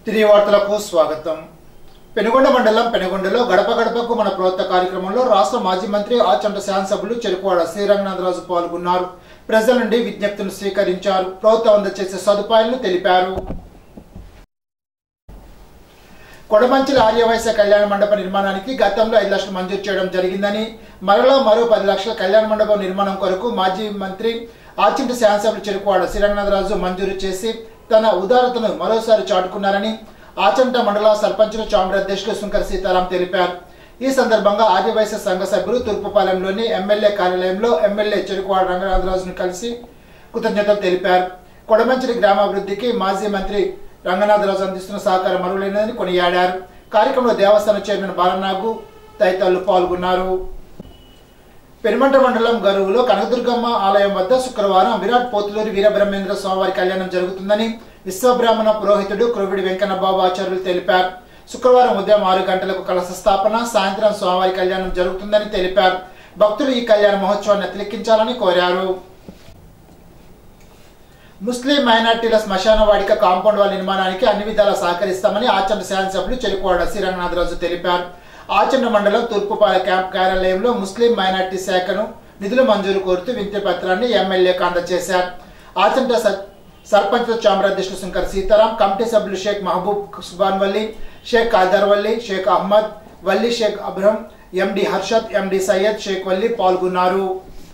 తిరిగి వార్తలకు స్వాగతం పెనుగొండ మండలం పెనుగొండలో గడప గడపకు మన ప్రభుత్వ కార్యక్రమంలో రాష్ట్ర మాజీ మంత్రి ఆచంట శాసనసభ్యులు చెరుకువాడ శ్రీరంగనాథరాజు పాల్గొన్నారు ప్రజల నుండి విజ్ఞప్తులు స్వీకరించారు ప్రభుత్వం అందజేసే సదుపాయాలను తెలిపారు కొడమంచిల ఆర్యవైశ్య కళ్యాణ మండప నిర్మాణానికి గతంలో ఐదు లక్షలు మంజూరు చేయడం జరిగిందని మరలా మరో పది లక్షల కళ్యాణ మండపం నిర్మాణం కొరకు మాజీ మంత్రి ఆచింటి శాసనసభ్యులు చెరుకువాడ శ్రీరంగనాథరాజు మంజూరు చేసి తన ఉదారతను మరోసారి చాటుకున్నారని ఆచంట మండల సర్పంచులు చాంబర్ అధ్యక్షులు శంకర్ సీతారాం తెలిపారు ఈ సందర్భంగా ఆదివాసీ సంఘ సభ్యులు తూర్పుపాలెంలోని ఎమ్మెల్యే కార్యాలయంలో ఎమ్మెల్యే చెరుకువాడ రంగనాథరాజును కలిసి కృతజ్ఞతలు తెలిపారు కొడమంచిలి గ్రామాభివృద్ధికి మాజీ మంత్రి రంగనాథరాజు అందిస్తున్న సహకారం మరువలేనిదని కొనియాడారు కార్యక్రమంలో దేవస్థాన చైర్మన్ బాలనాగు తదితరులు పాల్గొన్నారు పెనుమంట మండలం గరువులో కనకదుర్గమ్మ ఆలయం వద్ద శుక్రవారం విరాట్ పోతులూరి వీరబ్రహ్మేంద్ర స్వామివారి కళ్యాణం జరుగుతుందని విశ్వబ్రాహ్మణ పురోహితుడు క్రొవిడి వెంకన్న బాబు ఆచార్యులు తెలిపారు శుక్రవారం ఉదయం ఆరు గంటలకు కలశ స్థాపన సాయంత్రం స్వామివారి కళ్యాణం జరుగుతుందని తెలిపారు భక్తులు ఈ కళ్యాణ మహోత్సవాన్ని అతిలెక్కించాలని కోరారు ముస్లిం మైనార్టీల శ్మశాన వాడిక కాంపౌండ్ వాల్ నిర్మాణానికి అన్ని విధాలా సహకరిస్తామని ఆచండ శాసనసభ్యులు చెరుకువాడ శ్రీరంగనాథరాజు తెలిపారు ఆచండ మండలం తూర్పుపాల క్యాంప్ కార్యాలయంలో ముస్లిం మైనార్టీ శాఖను నిధులు మంజూరు కోరుతూ వింతి పత్రాన్ని ఎమ్మెల్యేకు అందజేశారు ఆచంట స- సర్పంచ్ చామర అధ్యక్షులు శంకర్ సీతారాం కమిటీ సభ్యులు Sheikh Mahaboob Subhan Valli Sheikh Khader Valli Sheikh Ahmed Valli Sheikh Abraham MD Harshad MD Syed Sheikh Valli పాల్గొన్నారు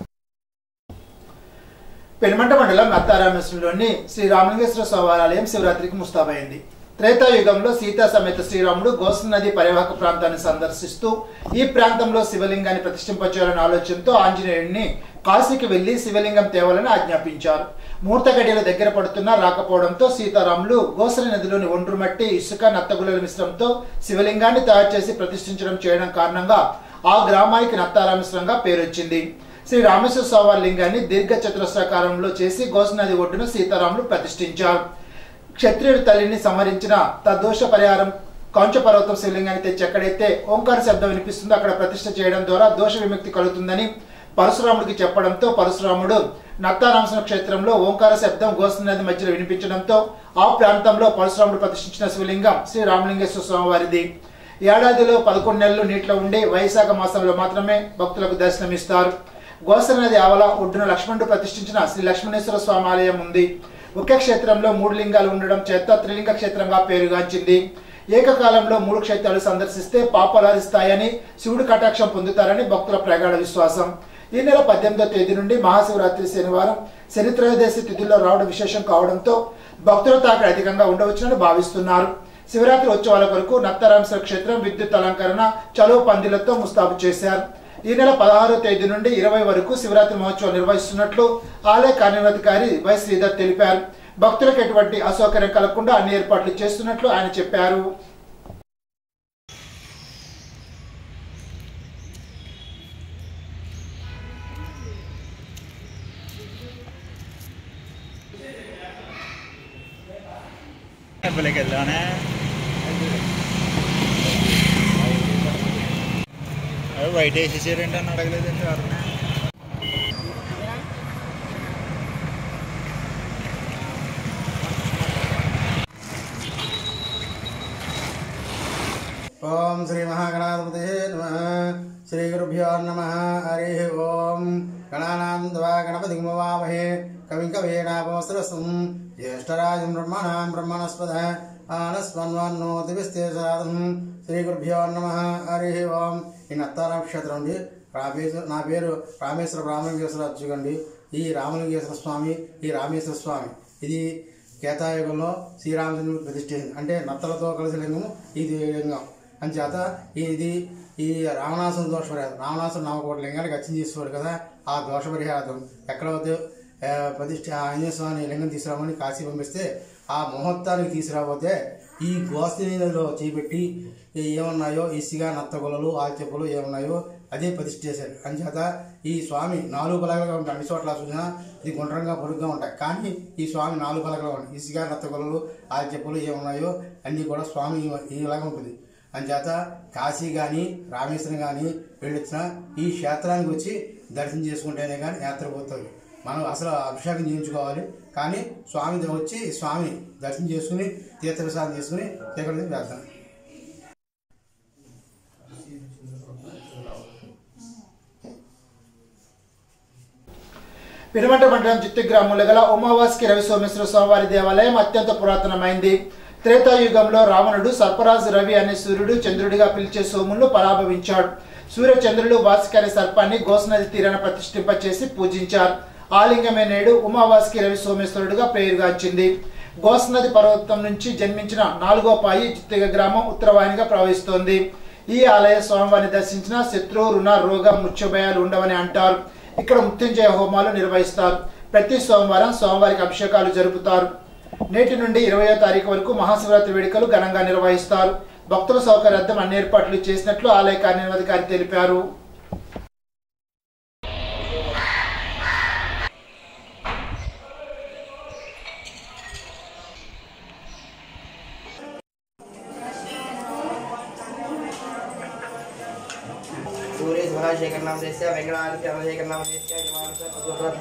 పెనుమంట మండలం నత్తారామేశ్వరంలోని శ్రీ రామలింగేశ్వర స్వామి ఆలయం శివరాత్రికి ముస్తాబైంది త్రేతాయుగంలో సీతా సమేత శ్రీరాముడు గోస నది పరివాహక ప్రాంతాన్ని సందర్శిస్తూ ఈ ప్రాంతంలో శివలింగాన్ని ప్రతిష్ఠింపచేయాలనే ఆలోచనతో ఆంజనేయుడిని కాశీకి వెళ్లి శివలింగం తేవాలని ఆజ్ఞాపించారు ముహూర్త గడియలు దగ్గర పడుతున్నా రాకపోవడంతో సీతారాములు గోసరి నదిలోని ఒండ్రు మట్టి ఇసుక నత్తగులల మిశ్రమంతో శివలింగాన్ని తయారు చేసి ప్రతిష్ఠించడం చేయడం కారణంగా ఆ గ్రామానికి నత్తారామేశ్వరంగా పేరొచ్చింది శ్రీ రామేశ్వర స్వామి లింగాన్ని దీర్ఘ చతురస్రాకారంలో చేసి గోస నది ఒడ్డున సీతారాములు ప్రతిష్ఠించారు క్షత్రియుడి తల్లిని సంహరించిన తద్దోష పరిహారం కౌంచ పర్వతం శివలింగాన్ని తెచ్చి ఎక్కడైతే ఓంకార శబ్దం వినిపిస్తుందో అక్కడ ప్రతిష్ఠ చేయడం ద్వారా దోష విముక్తి కలుగుతుందని పరశురాముడికి చెప్పడంతో పరశురాముడు నత్తారామసన క్షేత్రంలో ఓంకార శబ్దం గోస నది మధ్యలో వినిపించడంతో ఆ ప్రాంతంలో పరశురాముడు ప్రతిష్ఠించిన శివలింగం శ్రీ రామలింగేశ్వర స్వామి వారిది ఏడాదిలో పదకొండు నెలలు నీటిలో ఉండి వైశాఖ మాసంలో మాత్రమే భక్తులకు దర్శనమిస్తారు గోసర నది ఆవల ఒడ్డున లక్ష్మణుడు ప్రతిష్ఠించిన శ్రీ లక్ష్మణేశ్వర స్వామి ఆలయం ఉంది ఒకే క్షేత్రంలో మూడు లింగాలు ఉండడం చేత త్రిలింగ క్షేత్రంగా పేరుగాంచింది ఏకకాలంలో మూడు క్షేత్రాలు సందర్శిస్తే పాపాలు హరిస్తాయని శివుడు కటాక్షం పొందుతారని భక్తుల ప్రగాఢ విశ్వాసం ఈ నెల పద్దెనిమిదో తేదీ నుండి మహాశివరాత్రి శనివారం శని త్రయోదశి తిథుల్లో రావడం విశేషం కావడంతో భక్తుల తాకిడి అధికంగా ఉండవచ్చునని భావిస్తున్నారు శివరాత్రి ఉత్సవాల కొరకు నత్తరామేశ్వర క్షేత్రం విద్యుత్ అలంకరణ చలో పందిలతో ముస్తాబు చేశారు ఈ నెల పదహారో తేదీ నుండి ఇరవై వరకు శివరాత్రి మహోత్సవం నిర్వహిస్తున్నట్లు ఆలయ కార్యనిర్వహణాధికారి వై శ్రీధర్ తెలిపారు భక్తులకు ఎటువంటి అసౌకర్యం కలగకుండా అన్ని ఏర్పాట్లు చేస్తున్నట్లు ఆయన చెప్పారు టెంపుల్కి వెళ్ళానే అవి వైట్ వేసేసారేంటి అని అడగలేదండి ఎవరిని ఓం శ్రీ మహాగణాధిపతే నమ శ్రీ గురుభ్యో నమ హరి ఓం గణానాందవా గణపతి మవామహే కవిం కవీనాపమస్రసం జ్యేష్ఠరాజం బ్రహ్మణాం బ్రహ్మణస్పద ఆనస్మన్వన్నోతివిస్తే సాధం శ్రీ గురుభ్యో నమ హరి ఓం ఈ నత్తారాం క్షేత్రం అండి రామేశ్వర నా పేరు రామేశ్వర రామలింగేశ్వర అర్జుగండి ఈ రామలింగేశ్వర స్వామి ఈ రామేశ్వర స్వామి ఇది కేతాయుగంలో శ్రీరామచంద్రుడు ప్రతిష్ఠించింది అంటే నత్తలతో కలిసి లింగము ఇది లింగం అంచేత ఇది ఈ రావణాసుర దోష పరిహారం రావణాసురు నమ్మకోటి లింగానికి అచ్చం చేసేవాడు కదా ఆ దోష పరిహారం ఎక్కడ వద్ద ఆ, ప్రతిష్ఠ ఆంజనేయ స్వామి లింగం తీసుకురామని కాశీ పంపిస్తే ఆ ముహూర్తానికి తీసుకురాకపోతే ఈ గోస్తిని నదిలో చేపెట్టి ఈ ఏమున్నాయో ఇసిగా నత్తగొలలు ఆల్చెప్పులు ఏమున్నాయో అదే ప్రతిష్ఠ చేశారు అంచేత ఈ స్వామి నాలుగు పలకలుగా ఉంటాయి అన్ని చోట్ల చూసినా ఇది గుండ్రంగా పొడుగ్గా ఉంటాయి కానీ ఈ స్వామి నాలుగు పలకలుగా ఉంటాయి ఇసుక నత్తగొలలు ఆల్చెప్పులు ఏమున్నాయో అన్నీ కూడా స్వామి ఇలాగా ఉంటుంది అంచేత కాశీ కానీ రామేశ్వరం కానీ వెళ్ళొచ్చిన ఈ క్షేత్రానికి వచ్చి దర్శనం చేసుకుంటేనే కానీ యాత్ర పోతుంది మనం అసలు అభిషేకం చేయించుకోవాలి కానీ స్వామి దగ్గర వచ్చి స్వామి దర్శనం చేసుకుని తీర్థప్రసాదం చేసుకుని చీకటి వేద్దాం పిరుమట మండలం చిత్తి గ్రామంలో గల ఉమావాస్కి రవి సోమేశ్వర స్వామివారి దేవాలయం అత్యంత పురాతనమైంది త్రేతాయుగంలో రావణుడు సర్పరాజు రవి అనే సూర్యుడు చంద్రుడిగా పిలిచే సోములను పరాభవించాడు సూర్య చంద్రుడు వాసిక అనే సర్పాన్ని గోసనది తీరాన ప్రతిష్ఠింపచేసి పూజించారు ఆలింగమే నేడు ఉమావాస్కి రవి సోమేశ్వరుడుగా పేరుగాంచింది గోసనది పర్వతం నుంచి జన్మించిన నాలుగో పాయి చిత్తిగ గ్రామం ఉత్తరవాహినిగా ప్రవహిస్తోంది ఈ ఆలయ స్వామివారిని దర్శించిన శత్రు రుణ రోగ మృత్యుభయాలు ఉండవని అంటారు ఇక్కడ మృత్యుంజయ హోమాలు నిర్వహిస్తారు ప్రతి సోమవారం స్వామివారికి అభిషేకాలు జరుపుతారు నేటి నుండి ఇరవయో తారీఖు వరకు మహాశివరాత్రి వేడుకలు ఘనంగా నిర్వహిస్తారు భక్తుల సౌకర్యార్థం అన్ని ఏర్పాట్లు చేసినట్లు ఆలయ కార్యనిర్వాధికారి తెలిపారు सूर्य महाशेखर नाम से वेंकटाद्रि चंद्रशेखर नाम से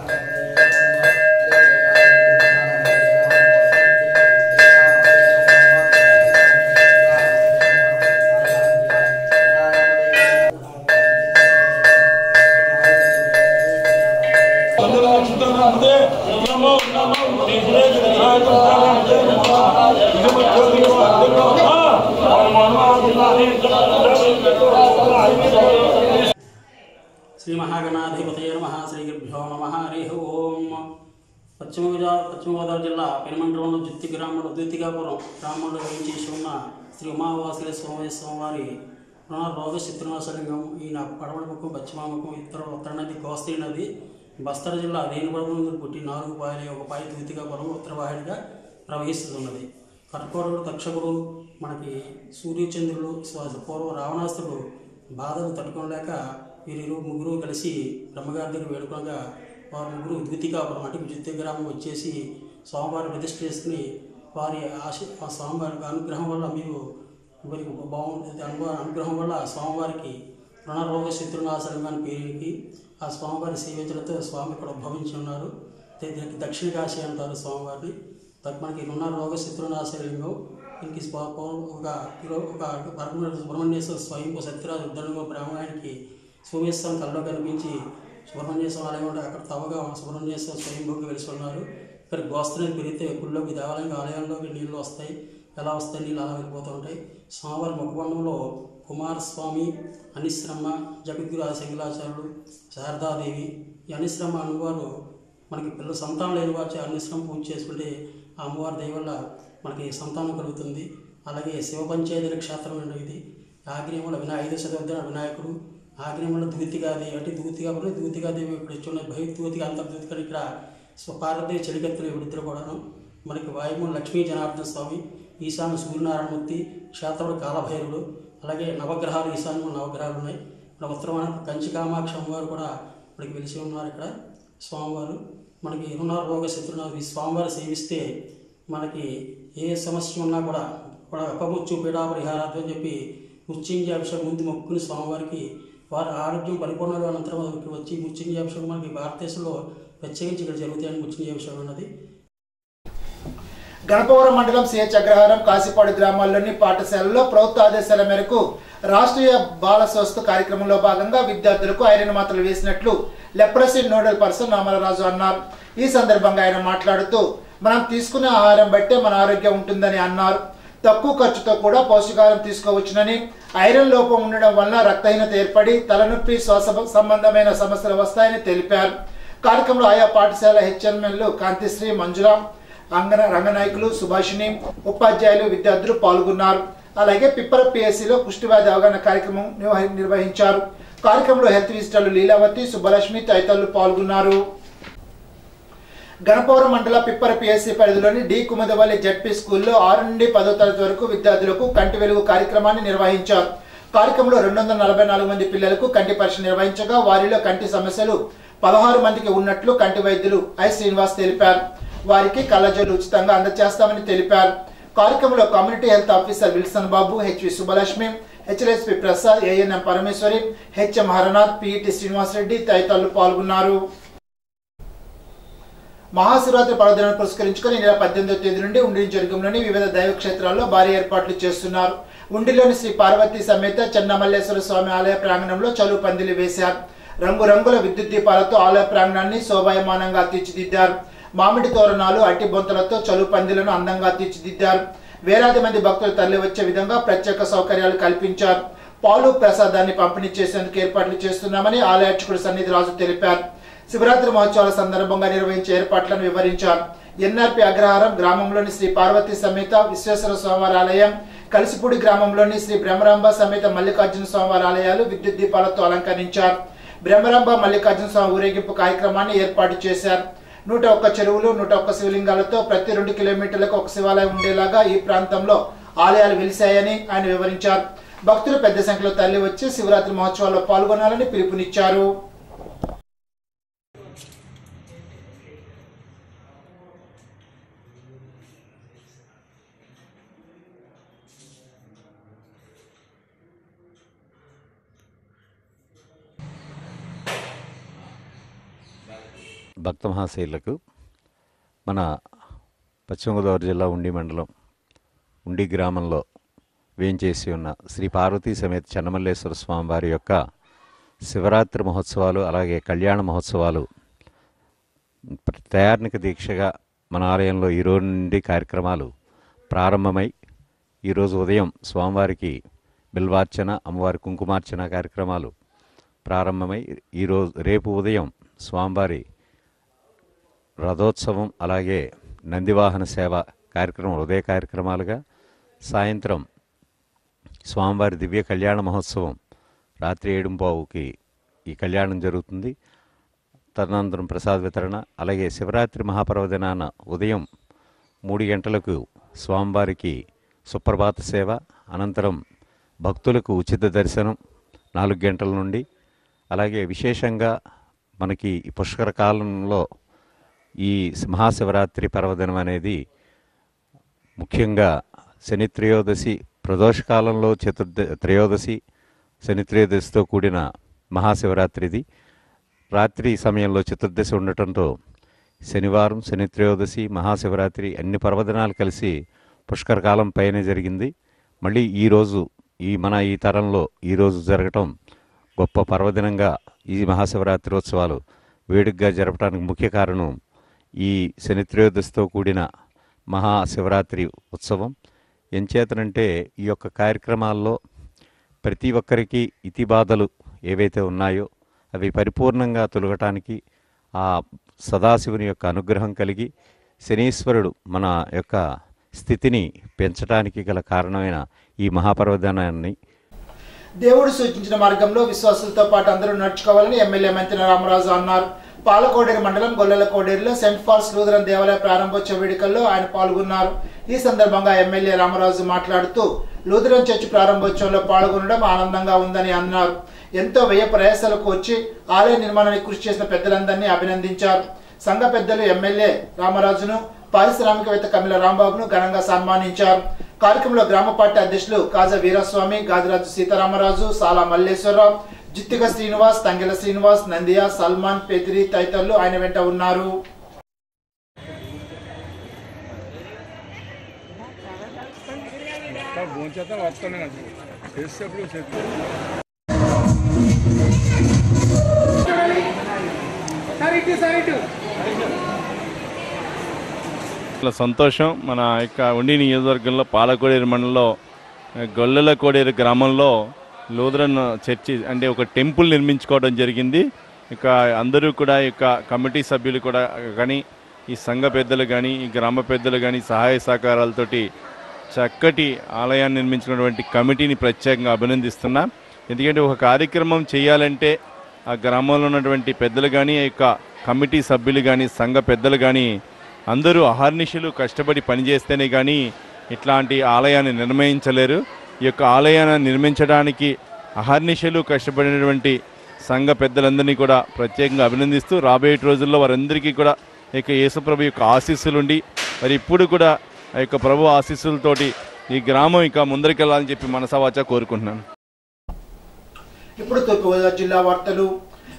శ్రీ మహాగణాధిపతయ నమ శ్రీ గురుభ్యో నమ హరి ఓం పశ్చిమ గోదావరి పశ్చిమ గోదావరి జిల్లా పెనుమండలంలో జుత్తి గ్రామంలో ద్వితికాపురం గ్రామంలో వేయించేసి ఉన్న శ్రీ ఉమావాసుల సోమేశ్వర వారి రుణ రోగ శత్రునాశలింగం ఈయన పడమడముఖం పశ్చిమాముఖం ఇతర ఉత్తర నది గోస్తీ నది బస్తర జిల్లా రేణుపడమ నుండి పుట్టి నాలుగు పాయలు ఒక పాయ ద్వితికాపురం ఉత్తరవాహినిగా ప్రవహిస్తున్నది కర్కోటకుడు తక్షకుడు మనకి సూర్యచంద్రుడు స్వ- పూర్వ రావణాసుడు బాధను తట్టుకోలేక వీరు ముగ్గురు కలిసి బ్రహ్మగారి దగ్గర వేడుకగా వారు ముగ్గురు ద్వితికాపురం అంటే ద్వితీయ గ్రామం వచ్చేసి స్వామివారి ప్రతిష్ఠ చేసుకుని వారి ఆశ ఆ స్వామివారి అనుగ్రహం వల్ల మీరు మరి బాగుంటుంది అనుభవ అనుగ్రహం వల్ల స్వామివారికి రుణరోగ శత్రునాశనం అని పేరుకి ఆ స్వామివారి సేవించడంతో స్వామి ఇక్కడ ఉద్భవించి ఉన్నారు ద- దీనికి దక్షిణ కాశీ అంటారు స్వామివారిని తక్ మనకి రుణ రోగ శత్రునాశలింగం దీనికి స్వ- పౌ- ఒక కిలో ఒక పరమ సుబ్రహ్మణ్యేశ్వర స్వయంపు సత్యరాజు ఉద్దరంగ బ్రాహ్మణానికి సోమేశ్వరం కళ్ళలో కనిపించి సుబ్రహ్మణ్యేశ్వర ఆలయం ఉంటే అక్కడ తవగా సుబ్రహ్మణ్యేశ్వర స్వయంభూకి వెలిసి ఉన్నారు ఇక్కడ గోస్త్రం పెరిగితే గుళ్ళోకి దేవాలయంకి ఆలయంలోకి నీళ్లు వస్తాయి ఎలా వస్తాయి నీళ్ళు అలా వెళ్ళిపోతూ ఉంటాయి స్వామివారి ముఖబంధంలో కుమారస్వామి అనిశ్రమ జగద్గురు శంకరాచార్యులు శారదాదేవి ఈ అనిశ్రమ అమ్మవారు మనకి పిల్లలు సంతానం లేని వారు అనిశ్రమ పూజ చేసుకుంటే ఆ అమ్మవారి దయ వల్ల మనకి సంతానం కలుగుతుంది అలాగే శివ పంచాయతీ క్షేత్రం అండి ఇది ఆగ్నేయంలో వినా ఐదు శతాబ్దం వినాయకుడు ఆగ్నేయంలో దూతిగాదేవి అంటే దూతిగా దూతిగాదేవి ఇక్కడ ఇచ్చిన భయదూతిగా అంతర్దూతిగా ఇక్కడ స్వపార్వదేవి చెలికత్తులు ఇద్దరు కూడాను మనకి వాయుమూల లక్ష్మీ జనార్దన స్వామి ఈశాన్య సూర్యనారాయణమూర్తి క్షేత్రుడు కాలభైరుడు అలాగే నవగ్రహాలు ఈశాన్యంలో నవగ్రహాలు ఉన్నాయి మన ఉత్తరమైన కంచి కామాక్షి అమ్మవారు కూడా మనకి వెలిసి ఉన్నారు ఇక్కడ స్వామివారు మనకి రుణ రోగ శత్రునాథ్ ఈ స్వామివారు సేవిస్తే మనకి ఏ సమస్య ఉన్నా కూడా కూడా అపముచ్చు పీడా పరిహారార్థం అని చెప్పి మృత్యుంజయాభిషేకం ముందు మొక్కుని స్వామివారికి వారి ఆరోగ్యం పరిపూర్ణంగా అనంతరం మనకి వచ్చి మృత్యుంజయాభిషేకం మనకి భారతదేశంలో ప్రత్యేకించి ఇక్కడ జరుగుతాయని మృత్యుంజయాభిషేకం అన్నది గణపవరం మండలం సిహెచ్ అగ్రహారం కాశీపాడు గ్రామాల్లోని పాఠశాలలో ప్రభుత్వ ఆదేశాల మేరకు రాష్ట్రీయ బాల స్వస్థ కార్యక్రమంలో భాగంగా విద్యార్థులకు ఐరన్ మాత్రలు వేసినట్లు లెప్రసీ నోడల్ పర్సన్ నామలరాజు అన్నారు ఈ సందర్భంగా ఆయన మాట్లాడుతూ మనం తీసుకునే ఆహారం బట్టే మన ఆరోగ్యం ఉంటుందని అన్నారు తక్కువ ఖర్చుతో కూడా పౌష్టికాహారం తీసుకోవచ్చునని ఐరన్ లోపం ఉండడం వలన రక్తహీనత ఏర్పడి తలనొప్పి శ్వాస సంబంధమైన సమస్యలు వస్తాయని తెలిపారు కార్యక్రమంలో ఆయా పాఠశాల హెచ్ఎంఎల్లు కాంతిశ్రీ మంజురాం అంగన రంగనాయకులు సుభాషిణి ఉపాధ్యాయులు విద్యార్థులు పాల్గొన్నారు అలాగే పిప్పర పిఎస్సిలో కుష్టివ్యాధి అవగాహన కార్యక్రమం నిర్వహి- నిర్వహించారు కార్యక్రమంలో హెల్త్ విజిటర్లు లీలావతి సుబ్బలక్ష్మి తదితరులు పాల్గొన్నారు గణపవరం మండల పిప్పర పిఎస్సి పరిధిలోని డి కుమదవల్లి జడ్పీ స్కూల్లో ఆరు నుండి పదో తరగతి వరకు విద్యార్థులకు కంటి వెలుగు కార్యక్రమాన్ని నిర్వహించారు కార్యక్రమంలో రెండు వందల నలభై నాలుగు మంది పిల్లలకు కంటి పరీక్ష నిర్వహించగా వారిలో కంటి సమస్యలు పదహారు మందికి ఉన్నట్లు కంటి వైద్యులు ఐ శ్రీనివాస్ తెలిపారు వారికి కళ్ళజోలు ఉచితంగా అందజేస్తామని తెలిపారు కార్యక్రమంలో community health officer Wilson Babu HV Subbalakshmi HSP Prasad ANM Parameswari HM Haranath PET Srinivasa Reddy తదితరులు పాల్గొన్నారు మహాశివరాత్రి పర్వదినాన్ని పురస్కరించుకొని ఈ నెల పద్దెనిమిదో తేదీ నుండి ఉండి జరుగులోని వివిధ దైవ క్షేత్రాల్లో భారీ ఏర్పాట్లు చేస్తున్నారు ఉండిలోని శ్రీ పార్వతీ సమేత చెన్నమల్లేశ్వర స్వామి ఆలయ ప్రాంగణంలో చలువు పందిలి వేశారు రంగురంగుల విద్యుత్ దీపాలతో ఆలయ ప్రాంగణాన్ని శోభాయమానంగా తీర్చిదిద్దారు మామిడి తోరణాలు అట్టి బొంతలతో చలువు పందిలను అందంగా తీర్చిదిద్దారు వేలాది మంది భక్తులు తరలి వచ్చే విధంగా ప్రత్యేక సౌకర్యాలు కల్పించారు పాలు ప్రసాదాన్ని పంపిణీ చేసేందుకు ఏర్పాట్లు చేస్తున్నామని ఆలయ అర్చకుడు సన్నిధి రాజు తెలిపారు శివరాత్రి మహోత్సవాల సందర్భంగా నిర్వహించే ఏర్పాట్లను వివరించారు ఎన్ఆర్పి అగ్రహారం గ్రామంలోని శ్రీ పార్వతీ సమేత విశ్వేశ్వర స్వామివారి ఆలయం కలిసిపూడి గ్రామంలోని శ్రీ బ్రహ్మరాంబ సమేత మల్లికార్జున స్వామివారి ఆలయాలు విద్యుత్ దీపాలతో అలంకరించారు బ్రహ్మరాంబ మల్లికార్జున స్వామి ఊరేగింపు కార్యక్రమాన్ని ఏర్పాటు చేశారు నూట ఒక్క చెరువులు నూట ఒక్క శివలింగాలతో ప్రతి రెండు కిలోమీటర్లకు ఒక శివాలయం ఉండేలాగా ఈ ప్రాంతంలో ఆలయాలు వెలిశాయని ఆయన వివరించారు భక్తులు పెద్ద సంఖ్యలో తరలి వచ్చి శివరాత్రి మహోత్సవాల్లో పాల్గొనాలని పిలుపునిచ్చారు భక్త మహాశైలకు మన పశ్చిమ గోదావరి జిల్లా ఉండి మండలం ఉండి గ్రామంలో వేంచేసి ఉన్న శ్రీ పార్వతీ సమేత చెన్నమల్లేశ్వర స్వామి వారి యొక్క శివరాత్రి మహోత్సవాలు అలాగే కళ్యాణ మహోత్సవాలు తయారనిక దీక్షగా మన ఆలయంలో ఈరోజు నుండి కార్యక్రమాలు ప్రారంభమై ఈరోజు ఉదయం స్వామివారికి బిల్వార్చన అమ్మవారి కుంకుమార్చన కార్యక్రమాలు ప్రారంభమై ఈరోజు రేపు ఉదయం స్వామివారి రథోత్సవం అలాగే నందివాహన సేవ కార్యక్రమం ఉదయ కార్యక్రమాలుగా సాయంత్రం స్వామివారి దివ్య కళ్యాణ మహోత్సవం రాత్రి ఏడుంపావుకి ఈ కళ్యాణం జరుగుతుంది తదనంతరం ప్రసాద వితరణ అలాగే శివరాత్రి మహాపర్వదినాన ఉదయం మూడు గంటలకు స్వామివారికి సుప్రభాత సేవ అనంతరం భక్తులకు ఉచిత దర్శనం నాలుగు గంటల నుండి అలాగే విశేషంగా మనకి ఈ పుష్కర కాలంలో ఈ మహాశివరాత్రి పర్వదినం అనేది ముఖ్యంగా శని త్రయోదశి ప్రదోషకాలంలో చతుర్ద త్రయోదశి శని త్రయోదశితో కూడిన మహాశివరాత్రిది రాత్రి సమయంలో చతుర్దశి ఉండటంతో శనివారం శని త్రయోదశి మహాశివరాత్రి అన్ని పర్వదినాలు కలిసి పుష్కరకాలం పైనే జరిగింది మళ్ళీ ఈరోజు ఈ మన ఈ తరంలో ఈరోజు జరగటం గొప్ప పర్వదినంగా ఈ మహాశివరాత్రి ఉత్సవాలు వేడుకగా జరపడానికి ముఖ్య కారణం ఈ శని త్రయోదశితో కూడిన మహాశివరాత్రి ఉత్సవం ఎంచేతనంటే ఈ యొక్క కార్యక్రమాల్లో ప్రతి ఒక్కరికి ఇతి బాధలు ఏవైతే ఉన్నాయో అవి పరిపూర్ణంగా తొలగటానికి ఆ సదాశివుని యొక్క అనుగ్రహం కలిగి శనీశ్వరుడు మన యొక్క స్థితిని పెంచడానికి గల కారణమైన ఈ మహాపర్వదినాన్ని దేవుడు సూచించిన మార్గంలో విశ్వాసులతో పాటు అందరూ నడుచుకోవాలని ఎమ్మెల్యే మంత్రి రామరాజు అన్నారు పాలకోడేరు మండలం గొల్లల కోడేరులో సెంట్ ఫాల్స్ లూథరన్ దేవాలయ ప్రారంభోత్సవ వేడుకల్లో ఆయన పాల్గొన్నారు ఈ సందర్భంగా ఎమ్మెల్యే రామరాజు మాట్లాడుతూ లూథరన్ చర్చి ప్రారంభోత్సవంలో పాల్గొనడం ఆనందంగా ఉందని అన్నారు ఎంతో వ్యయ ప్రయాసాలకు వచ్చి ఆలయ నిర్మాణానికి కృషి చేసిన పెద్దలందరినీ అభినందించారు సంఘ పెద్దలు ఎమ్మెల్యే రామరాజును పారిశ్రామికవేత్త కమిల రాంబాబును ఘనంగా సన్మానించారు కార్యక్రమంలో గ్రామ పార్టీ అధ్యక్షులు కాజా వీరస్వామి గాదిరాజు సీతారామరాజు సాలా మల్లేశ్వరరావు జిత్తిక శ్రీనివాస్ తంగెల శ్రీనివాస్ నందియా సల్మాన్ పెదిరి తదితరులు ఆయన వెంట ఉన్నారు చాలా సంతోషం మన యొక్క ఉండి నియోజకవర్గంలో పాలకోడేరు మండలంలో గొల్లల కోడేరు గ్రామంలో లూథరన్ చర్చి అంటే ఒక టెంపుల్ నిర్మించుకోవడం జరిగింది ఇక అందరూ కూడా ఈ యొక్క కమిటీ సభ్యులు కూడా కానీ ఈ సంఘ పెద్దలు కానీ ఈ గ్రామ పెద్దలు కానీ సహాయ సహకారాలతోటి చక్కటి ఆలయాన్ని నిర్మించినటువంటి కమిటీని ప్రత్యేకంగా అభినందిస్తున్నా ఎందుకంటే ఒక కార్యక్రమం చేయాలంటే ఆ గ్రామంలో ఉన్నటువంటి పెద్దలు కానీ ఆ యొక్క కమిటీ సభ్యులు కానీ సంఘ పెద్దలు కానీ అందరూ అహర్నిశలు కష్టపడి పనిచేస్తేనే కానీ ఇట్లాంటి ఆలయాన్ని నిర్మించలేరు ఈ యొక్క ఆలయాన్ని నిర్మించడానికి అహర్నిశలు కష్టపడినటువంటి సంఘ పెద్దలందరినీ కూడా ప్రత్యేకంగా అభినందిస్తూ రాబోయే రోజుల్లో వారందరికీ కూడా ఈ యొక్క యేసుప్రభు యొక్క ఆశీస్సులుండి మరి ఇప్పుడు కూడా ఆ యొక్క ప్రభు ఆశీస్సులతోటి ఈ గ్రామం ఇంకా ముందరికెళ్ళాలని చెప్పి మనసావాచ కోరుకుంటున్నాను ఇప్పుడు తూర్పుగోదావరి జిల్లా వార్తలు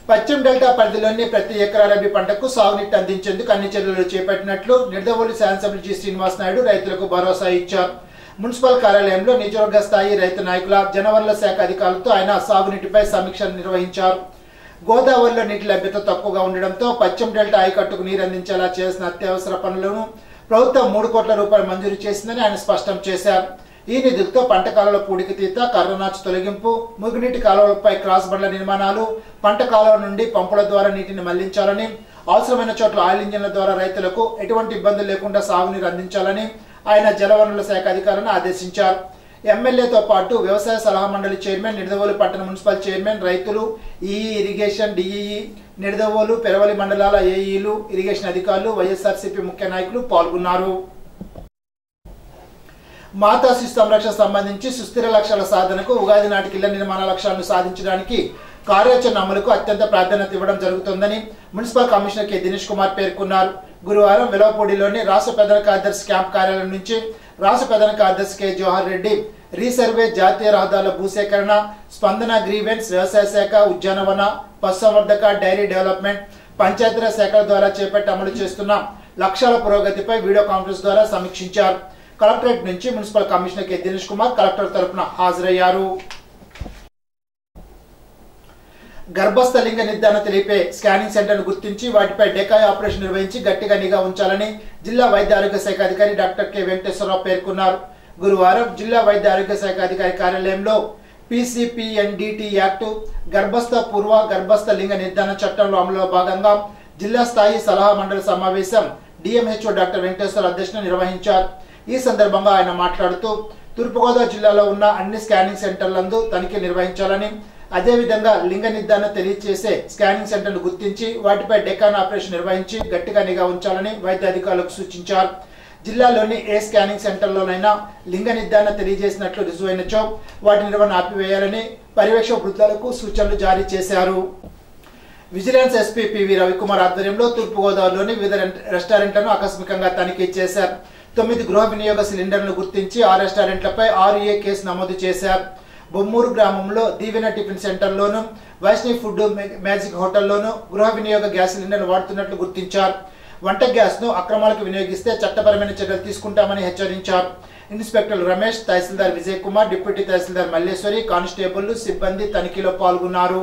పశ్చిమ డెల్టా పరిధిలోని ప్రతి ఎకరా రబీ పంటకు సాగునీటి అందించేందుకు అన్ని చర్యలు చేపట్టినట్లు నిడదవోలు శాసనసభ్యులు జి శ్రీనివాస్ నాయుడు రైతులకు భరోసా ఇచ్చారు మున్సిపల్ కార్యాలయంలో నియోజకవర్గ స్థాయి రైతు నాయకుల జనవరుల శాఖ అధికారులతో ఆయన సాగునీటిపై సమీక్ష నిర్వహించారు గోదావరిలో నీటి లభ్యత తక్కువగా ఉండడంతో పశ్చిమ డెల్టా ఆయకట్టుకు నీరు అందించేలా చేసిన అత్యవసర పనులను ప్రభుత్వం మూడు కోట్ల రూపాయలు మంజూరు చేసిందని ఆయన స్పష్టం చేశారు ఈ నిధులతో పంట కాలువల పూడికి తీత కర్రనాచు తొలగింపు మురుగునీటి కాలువలపై క్రాస్ బండ్ల నిర్మాణాలు పంట కాలువ నుండి పంపుల ద్వారా నీటిని మళ్లించాలని అవసరమైన చోట్ల ఆయిల్ ఇంజిన్ల ద్వారా రైతులకు ఎటువంటి ఇబ్బందులు లేకుండా సాగునీరు అందించాలని ఆయన జలవనరుల శాఖ అధికారులను ఆదేశించారు ఎమ్మెల్యేతో పాటు వ్యవసాయ సలహా మండలి చైర్మన్ నిడదవోలు పట్టణ మున్సిపల్ చైర్మన్ రైతులు EE irrigation DEE Nidadavolu Peravali మండలాల ఏఈలు ఇరిగేషన్ అధికారులు వైఎస్ఆర్సీపీ ముఖ్య నాయకులు పాల్గొన్నారు మాతా శిశు సంరక్షణ సంబంధించి సుస్థిర లక్ష్యాల సాధనకు ఉగాది నాటికి ఇళ్ల నిర్మాణ లక్ష్యాలను సాధించడానికి కార్యాచరణ అమలుకు అత్యంత ప్రాధాన్యత ఇవ్వడం జరుగుతుందని municipal commissioner K Dinesh Kumar పేర్కొన్నారు గురువారం వెలవపూడిలోని రాష్ట్ర ప్రధాన కార్యదర్శి క్యాంప్ కార్యాలయం నుంచి రాష్ట్ర ప్రధాన కార్యదర్శి కె జవహర్ రెడ్డి రీసర్వే జాతీయ రహదారుల భూసేకరణ స్పందన గ్రీవెన్స్ వ్యవసాయ శాఖ ఉద్యానవన పశుసంవర్ధక డైరీ డెవలప్మెంట్ పంచాయతీరాజ్ శాఖల ద్వారా చేపట్టి అమలు చేస్తున్న లక్ష్యాల పురోగతిపై వీడియో కాన్ఫరెన్స్ ద్వారా సమీక్షించారు కలెక్టరేట్ నుంచి municipal commissioner K Dinesh Kumar collector తరపున హాజరయ్యారు గర్భస్థ లింగ నిర్ధారణ తెలిపే స్కానింగ్ సెంటర్ను గుర్తించి వాటిపై డెకాయ్ ఆపరేషన్ నిర్వహించి గట్టిగా నిఘా ఉంచాలని జిల్లా వైద్య ఆరోగ్య శాఖ అధికారి డాక్టర్ కె వెంకటేశ్వరరావు పేర్కొన్నారు గురువారం జిల్లా వైద్య ఆరోగ్య శాఖ అధికారి కార్యాలయంలో పీసీపీఎన్డిటి యాక్ట్ గర్భస్థ పూర్వ గర్భస్థ లింగ నిర్ధారణ చట్టంలో అమలులో భాగంగా జిల్లా స్థాయి సలహా మండలి సమావేశం డిఎంహెచ్ఓ డాక్టర్ వెంకటేశ్వర అధ్యక్షతన నిర్వహించారు ఈ సందర్భంగా ఆయన మాట్లాడుతూ తూర్పుగోదావరి జిల్లాలో ఉన్న అన్ని స్కానింగ్ సెంటర్లందు తనిఖీ నిర్వహించాలని అదేవిధంగా లింగ నిర్ధారణ తెలియజేసే స్కానింగ్ సెంటర్ను గుర్తించి వాటిపై డెకాన్ ఆపరేషన్ నిర్వహించి గట్టిగా నిఘా ఉంచాలని వైద్య అధికారులకు సూచించారు జిల్లాలోని ఏ స్కానింగ్ సెంటర్లోనైనా లింగ నిర్ధారణ తెలియజేసినట్లు రుజువైనచో వాటి నిర్వహణ ఆపివేయాలని పర్యవేక్షక బృందాలకు సూచనలు జారీ చేశారు విజిలెన్స్ ఎస్పీ పివి రవికుమార్ ఆధ్వర్యంలో తూర్పుగోదావరిలోని వివిధ రెం- రెస్టారెంట్లను ఆకస్మికంగా తనిఖీ చేశారు తొమ్మిది గృహ వినియోగ సిలిండర్లను గుర్తించి ఆ రెస్టారెంట్లపై ఆరు ఏ కేసు నమోదు చేశారు బొమ్మూరు గ్రామంలో దీవెన టిఫిన్ సెంటర్లోను వైష్ణవి ఫుడ్ మే- మ్యాజిక్ హోటల్లోను గృహ వినియోగ గ్యాస్ సిలిండర్లు వాడుతున్నట్లు గుర్తించారు వంట గ్యాస్ ను అక్రమాలకు వినియోగిస్తే చట్టపరమైన చర్యలు తీసుకుంటామని హెచ్చరించారు inspector Ramesh tahsildar Vijay Kumar deputy tahsildar Malleswari constable సిబ్బంది తనిఖీలో పాల్గొన్నారు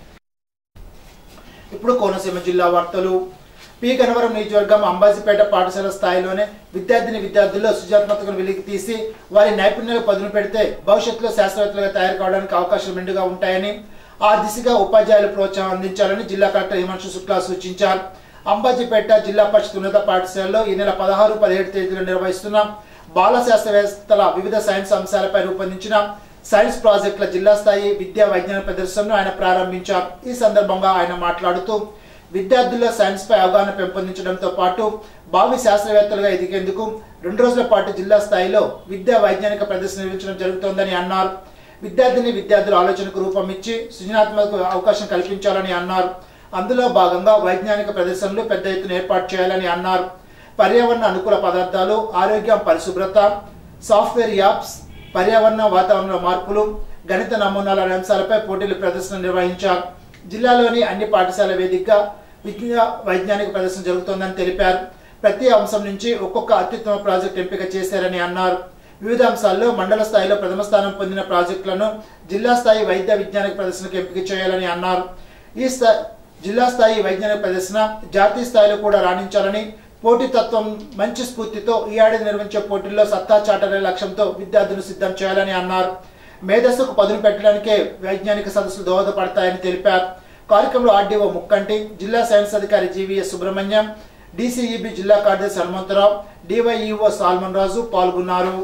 ఇప్పుడు కోనసీమ జిల్లా వార్తలు పి గన్నవరం నియోజకవర్గం అంబాజీపేట పాఠశాల స్థాయిలోనే విద్యార్థిని విద్యార్థుల్లో సృజనాత్మకతను వెలికి తీసి వారి నైపుణ్యాలు పదును పెడితే భవిష్యత్తులో శాస్త్రవేత్తలుగా తయారు కావడానికి అవకాశాలు మెండుగా ఉంటాయని ఆ దిశగా ఉపాధ్యాయులు ప్రోత్సాహం అందించాలని జిల్లా కలెక్టర్ హిమాంశు శుక్లా సూచించారు అంబాజీపేట జిల్లా పరిషత్ ఉన్నత పాఠశాలలో ఈ నెల పదహారు పదిహేడు తేదీలో నిర్వహిస్తున్న బాల శాస్త్రవేత్తల వివిధ సైన్స్ అంశాలపై రూపొందించిన సైన్స్ ప్రాజెక్టుల జిల్లా స్థాయి విద్యా వైజ్ఞాన ప్రదర్శనను ఆయన ప్రారంభించారు ఈ సందర్భంగా ఆయన మాట్లాడుతూ విద్యార్థుల్లో సైన్స్ పై అవగాహన పెంపొందించడంతో పాటు భావి శాస్త్రవేత్తలుగా ఎదిగేందుకు రెండు రోజుల పాటు జిల్లా స్థాయిలో విద్యా వైజ్ఞానిక ప్రదర్శన నిర్వహించడం జరుగుతోందని అన్నారు విద్యార్థిని విద్యార్థుల ఆలోచనకు రూపం ఇచ్చి సృజనాత్మక అవకాశం కల్పించాలని అన్నారు అందులో భాగంగా వైజ్ఞానిక ప్రదర్శనలు పెద్ద ఎత్తున ఏర్పాటు చేయాలని అన్నారు పర్యావరణ అనుకూల పదార్థాలు ఆరోగ్యం పరిశుభ్రత సాఫ్ట్వేర్ యాప్స్ పర్యావరణ వాతావరణ మార్పులు గణిత నమూనాల అనే అంశాలపై పోటీలు ప్రదర్శన నిర్వహించారు జిల్లాలోని అన్ని పాఠశాల వేదికగా విద్యా వైజ్ఞానిక ప్రదర్శన జరుగుతోందని తెలిపారు ప్రతి అంశం నుంచి ఒక్కొక్క అత్యుత్తమ ప్రాజెక్ట్ ఎంపిక చేశారని అన్నారు వివిధ అంశాల్లో మండల స్థాయిలో ప్రథమ స్థానం పొందిన ప్రాజెక్టులను జిల్లా స్థాయి వైద్య విజ్ఞానిక ప్రదర్శనకు ఎంపిక చేయాలని అన్నారు ఈ స్థా జిల్లా స్థాయి వైజ్ఞానిక ప్రదర్శన జాతీయ స్థాయిలో కూడా రాణించాలని పోటీతత్వం మంచి స్ఫూర్తితో ఈ ఏడాది నిర్వహించే పోటీల్లో సత్తా చాటనే లక్ష్యంతో విద్యార్థులు సిద్ధం చేయాలని అన్నారు మేధస్సుకు పదును పెట్టడానికే వైజ్ఞానిక సదస్సులు దోహదపడతాయని తెలిపారు కార్యక్రమంలో ఆర్డీఓ ముక్కంటి జిల్లా సైన్స్ అధికారి జీవీఎస్ సుబ్రహ్మణ్యం డీసీఈబీ జిల్లా కార్యదర్శి హనుమంతరావు డివైఈఓ సాల్మన్ రాజు పాల్గొన్నారు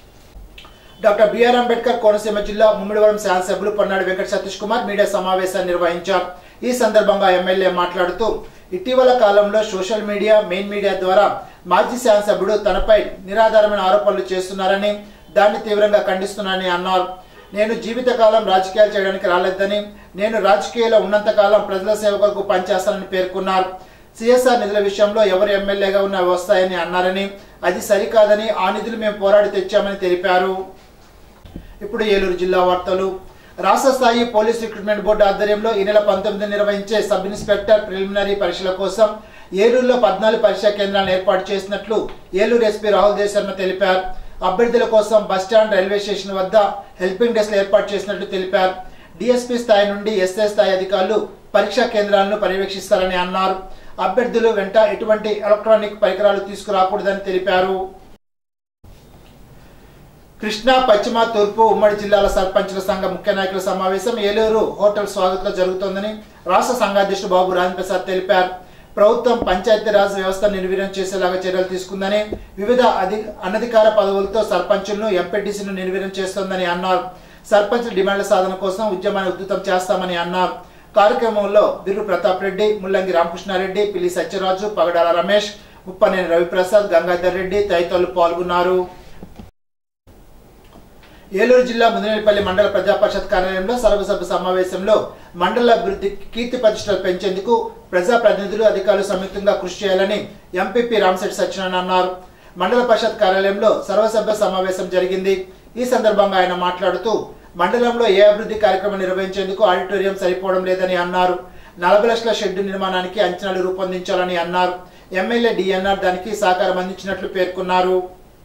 డాక్టర్ బిఆర్ అంబేద్కర్ కోనసీమ జిల్లా ముమ్మిడివరం శాసనసభ్యులు పొన్నాడు వెంకట సతీష్ కుమార్ మీడియా సమావేశాన్ని నిర్వహించారు ఈ సందర్భంగా ఎమ్మెల్యే మాట్లాడుతూ ఇటీవల కాలంలో సోషల్ మీడియా మెయిన్ మీడియా ద్వారా మాజీ శాసనసభ్యుడు తనపై నిరాధారమైన ఆరోపణలు చేస్తున్నారని దాన్ని తీవ్రంగా ఖండిస్తున్నానని అన్నారు నేను జీవితకాలం రాజకీయాలు చేయడానికి రాలేదని నేను రాజకీయాల్లో ఉన్నంతకాలం ప్రజల సేవ కొరకు పనిచేస్తానని పేర్కొన్నారు సిఎస్ఆర్ నిధుల విషయంలో ఎవరు ఎమ్మెల్యేగా ఉన్న వస్తాయని అన్నారని అది సరికాదని ఆ నిధులు మేము పోరాడి తెచ్చామని తెలిపారు ఇప్పుడు ఏలూరు జిల్లా వార్తలు రాష్ట్ర స్థాయి పోలీస్ రిక్రూట్మెంట్ బోర్డు ఆధ్వర్యంలో ఈ నెల పంతొమ్మిది నిర్వహించే సబ్ ఇన్స్పెక్టర్ ప్రిలిమినరీ పరీక్షల కోసం ఏలూరులో పద్నాలుగు పరీక్షా కేంద్రాలను ఏర్పాటు చేసినట్లు ఏలూరు ఎస్పీ రాహుల్ దేవ్ శర్మ తెలిపారు అభ్యర్థుల కోసం బస్టాండ్ రైల్వే స్టేషన్ వద్ద హెల్పింగ్ డెస్క్ ఏర్పాటు చేసినట్లు తెలిపారు డిఎస్పీ స్థాయి నుండి ఎస్ఐ స్థాయి అధికారులు పరీక్షా కేంద్రాలను పర్యవేక్షిస్తారని అన్నారు అభ్యర్థులు వెంట ఎటువంటి ఎలక్ట్రానిక్ పరికరాలు తీసుకురాకూడదని తెలిపారు కృష్ణా పశ్చిమ తూర్పు ఉమ్మడి జిల్లాల సర్పంచుల సంఘ ముఖ్య నాయకుల సమావేశం ఏలూరు హోటల్ స్వాగత్లో జరుగుతోందని రాష్ట్ర సంఘాధ్యక్షుడు బాబు రాజేంద్ర ప్రసాద్ తెలిపారు ప్రభుత్వం పంచాయతీరాజ్ వ్యవస్థ నిర్వీర్యం చేసేలాగా చర్యలు తీసుకుందని వివిధ అధి అనధికార పదవులతో సర్పంచులను ఎంపీటీసీను నిర్వీర్యం చేస్తోందని అన్నారు సర్పంచుల డిమాండ్ల సాధన కోసం ఉద్యమాన్ని ఉధృతం చేస్తామని అన్నారు కార్యక్రమంలో బిర్రు ప్రతాప్ రెడ్డి ముల్లంగి రామకృష్ణారెడ్డి పిల్లి సత్యరాజు పగడాల రమేష్ ఉప్పనేని రవిప్రసాద్ గంగాధర్ రెడ్డి తదితరులు పాల్గొన్నారు ఏలూరు జిల్లా ముదినేపల్లి మండల ప్రజా పరిషత్ కార్యాలయంలో సర్వసభ్య సమావేశంలో మండల అభివృద్ధి కీర్తి ప్రతిష్టలు పెంచేందుకు ప్రజా ప్రతినిధులు అధికారులు సంయుక్తంగా కృషి చేయాలని ఎంపీపీ రామశెట్టి సత్యనారాయణ అన్నారు మండల పరిషత్ కార్యాలయంలో సర్వసభ్య సమావేశం జరిగింది ఈ సందర్భంగా ఆయన మాట్లాడుతూ మండలంలో ఏ అభివృద్ధి కార్యక్రమం నిర్వహించేందుకు ఆడిటోరియం సరిపోవడం లేదని అన్నారు నలభై లక్షల షెడ్డు నిర్మాణానికి అంచనాలు రూపొందించాలని అన్నారు ఎమ్మెల్యే డిఎన్ఆర్ దానికి సహకారం అందించినట్లు పేర్కొన్నారు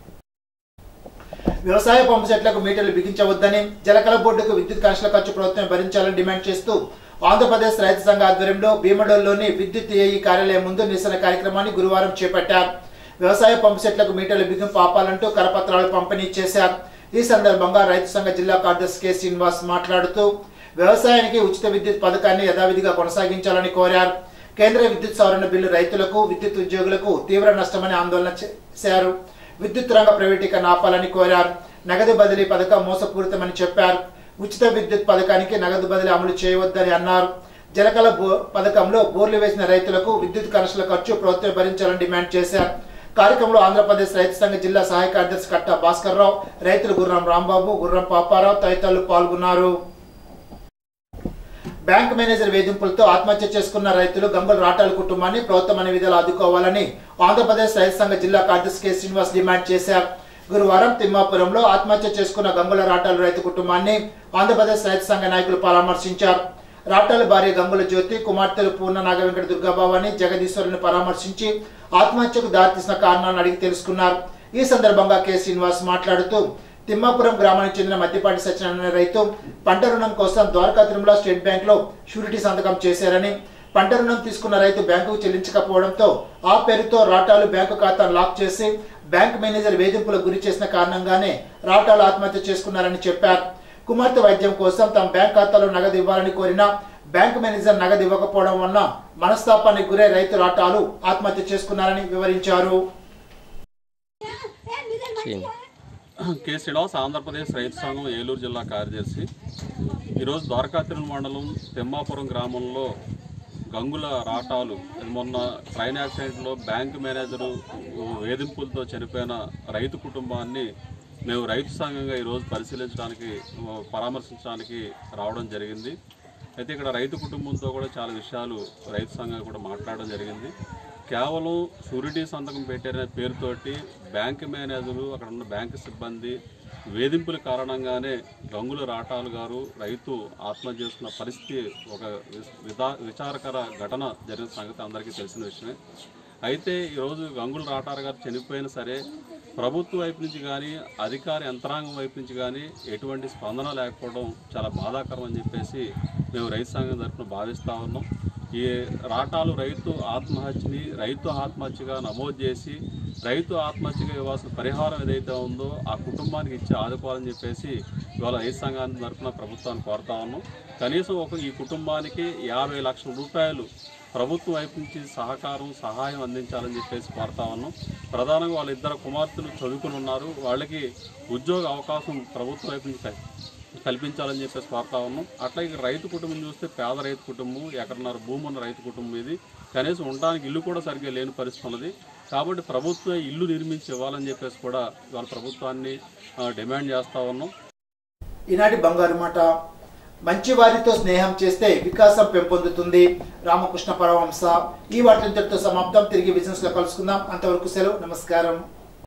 వ్యవసాయ పంపు సెట్లకు మీటర్లు బిగించవద్దని జలకల బోర్డుకు విద్యుత్ కనెక్షన్ల ఖర్చు ప్రభుత్వం భరించాలని డిమాండ్ చేస్తూ ఆంధ్రప్రదేశ్ రైతు సంఘ ఆధ్వర్యంలో భీమడోల్లోని విద్యుత్ ఏఈ కార్యాలయం ముందు నిరసన కార్యక్రమాన్ని గురువారం చేపట్టారు వ్యవసాయ పంపు సెట్లకు మీటర్లు బిగింపు ఆపాలంటూ కరపత్రాలు పంపిణీ చేశారు ఈ సందర్భంగా రైతు సంఘ జిల్లా కార్యదర్శి కె శ్రీనివాస్ మాట్లాడుతూ వ్యవసాయానికి ఉచిత విద్యుత్ పథకాన్ని యథావిధిగా కొనసాగించాలని కోరారు కేంద్ర విద్యుత్ సవరణ బిల్లు రైతులకు విద్యుత్ ఉద్యోగులకు తీవ్ర నష్టమని ఆందోళన చేశారు విద్యుత్ రంగ ప్రైవేటీకరణ ఆపాలని కోరారు నగదు బదిలీ పథకం మోసపూరితమని చెప్పారు ఉచిత విద్యుత్ పథకానికి నగదు బదిలీ అమలు చేయవద్దని అన్నారు జలకల బో- పథకంలో బోర్లు వేసిన రైతులకు విద్యుత్ కనెక్షన్ల ఖర్చు ప్రభుత్వం భరించాలని డిమాండ్ చేశారు కార్యక్రమంలో ఆంధ్రప్రదేశ్ రైతు సంఘ జిల్లా సహాయ కార్యదర్శి కట్ట భాస్కర్ రావు రైతులు గుర్రం రాంబాబు గుర్రం పాపారావు తదితరులు పాల్గొన్నారు బ్యాంక్ మేనేజర్ వేధింపులతో ఆత్మహత్య చేసుకున్న రైతులు గంగుల రాటాల కుటుంబాన్ని ప్రభుత్వం అనే విధాలు ఆదుకోవాలని ఆంధ్రప్రదేశ్ రైతు సంఘ జిల్లా కార్యదర్శి కె శ్రీనివాస్ డిమాండ్ చేశారు గురువారం తిమ్మాపురంలో ఆత్మహత్య చేసుకున్న గంగుల రాటాల రైతు కుటుంబాన్ని ఆంధ్రప్రదేశ్ రైతు సంఘ నాయకులు పరామర్శించారు రాటాల భార్య గంగుల జ్యోతి కుమార్తెలు పూర్ణ నాగవెంకట దుర్గాబాబాని జగదీశ్వరుని పరామర్శించి ఆత్మహత్యకు దారితీసిన కారణాలను అడిగి తెలుసుకున్నారు ఈ సందర్భంగా కె శ్రీనివాస్ మాట్లాడుతూ తిమ్మాపురం గ్రామానికి చెందిన మద్దిపాటి సత్యనారాయణ రైతు పంట రుణం కోసం ద్వారకా తిరుమల స్టేట్ బ్యాంక్ లో షూరిటీ సంతకం చేశారని పంట రుణం తీసుకున్న రైతు బ్యాంకుకు చెల్లించకపోవడంతో ఆ పేరుతో రాటాలు బ్యాంకు ఖాతాను లాక్ చేసి బ్యాంక్ మేనేజర్ వేధింపులకు గురి చేసిన కారణంగానే రాటాలు ఆత్మహత్య చేసుకున్నారని చెప్పారు కుమార్తె వైద్యం కోసం తమ బ్యాంక్ ఖాతాలో నగదు ఇవ్వాలని కోరినా బ్యాంక్ మేనేజర్ నగదు ఇవ్వకపోవడం వలన మనస్తాపానికి గురై రైతు రాటాలు ఆత్మహత్య చేసుకున్నారని వివరించారు కె శ్రీనివాస్ ఆంధ్రప్రదేశ్ రైతు సంఘం ఏలూరు జిల్లా కార్యదర్శి ఈరోజు ద్వారకాతిరుల మండలం తిమ్మాపురం గ్రామంలో గంగుల రాటాలు ఇది మొన్న ట్రైన్ యాక్సిడెంట్లో బ్యాంక్ మేనేజరు వేధింపులతో చనిపోయిన రైతు కుటుంబాన్ని మేము రైతు సంఘంగా ఈరోజు పరిశీలించడానికి పరామర్శించడానికి రావడం జరిగింది అయితే ఇక్కడ రైతు కుటుంబంతో కూడా చాలా విషయాలు రైతు సంఘం కూడా మాట్లాడడం జరిగింది కేవలం షూరిటీ సంతకం పెట్టారనే పేరుతోటి బ్యాంక్ మేనేజరు అక్కడ ఉన్న బ్యాంకు సిబ్బంది వేధింపుల కారణంగానే గంగుల రాటాలు గారు రైతు ఆత్మహత్య చేసుకున్న పరిస్థితి ఒక వి- విధా విచారకర ఘటన జరిగిన సంగతి అందరికీ తెలిసిన విషయమే అయితే ఈరోజు గంగుల రాటారు గారు చనిపోయినా సరే ప్రభుత్వ వైపు నుంచి కానీ అధికార యంత్రాంగం వైపు నుంచి కానీ ఎటువంటి స్పందన లేకపోవడం చాలా బాధాకరం అని చెప్పేసి మేము రైతు సంఘం తరఫున భావిస్తూ ఉన్నాం ఈ రాటాలు రైతు ఆత్మహత్యని రైతు ఆత్మహత్యగా నమోదు చేసి రైతు ఆత్మహత్యగా ఇవ్వాల్సిన పరిహారం ఏదైతే ఉందో ఆ కుటుంబానికి ఇచ్చి ఆదుకోవాలని చెప్పేసి ఇవాళ రైతు సంఘాన్ని తరఫున ప్రభుత్వాన్ని కోరుతా ఉన్నాం కనీసం ఒక ఈ కుటుంబానికి యాభై లక్షల రూపాయలు ప్రభుత్వం వైపు నుంచి సహకారం సహాయం అందించాలని చెప్పేసి కోరుతా ఉన్నాం ప్రధానంగా వాళ్ళ ఇద్దరు కుమార్తెలు చదువుకుని ఉన్నారు వాళ్ళకి ఉద్యోగ అవకాశం ప్రభుత్వం వైపు నుంచి కల్- కల్పించాలని చెప్పేసి కోరుతా ఉన్నాం అట్లా ఇక రైతు కుటుంబం చూస్తే పేద రైతు కుటుంబం ఎకరన్నర భూమి ఉన్న రైతు కుటుంబం ఇది కనీసం ఉండడానికి ఇల్లు కూడా సరిగ్గా లేని పరిస్థితి ఉన్నది కాబట్టి ప్రభుత్వం ఇల్లు నిర్మించి ఇవ్వాలని చెప్పేసి కూడా ఇవాళ ప్రభుత్వాన్ని ఆ, డిమాండ్ చేస్తా ఉన్నాం ఈనాటి బంగారు మాట మంచి వారితో స్నేహం చేస్తే వికాసం పెంపొందుతుంది రామకృష్ణ పరమహంస ఈ వార్తలతో సమాప్తం తిరిగి బిజినెస్ లో కలుసుకుందాం అంతవరకు సెలవు నమస్కారం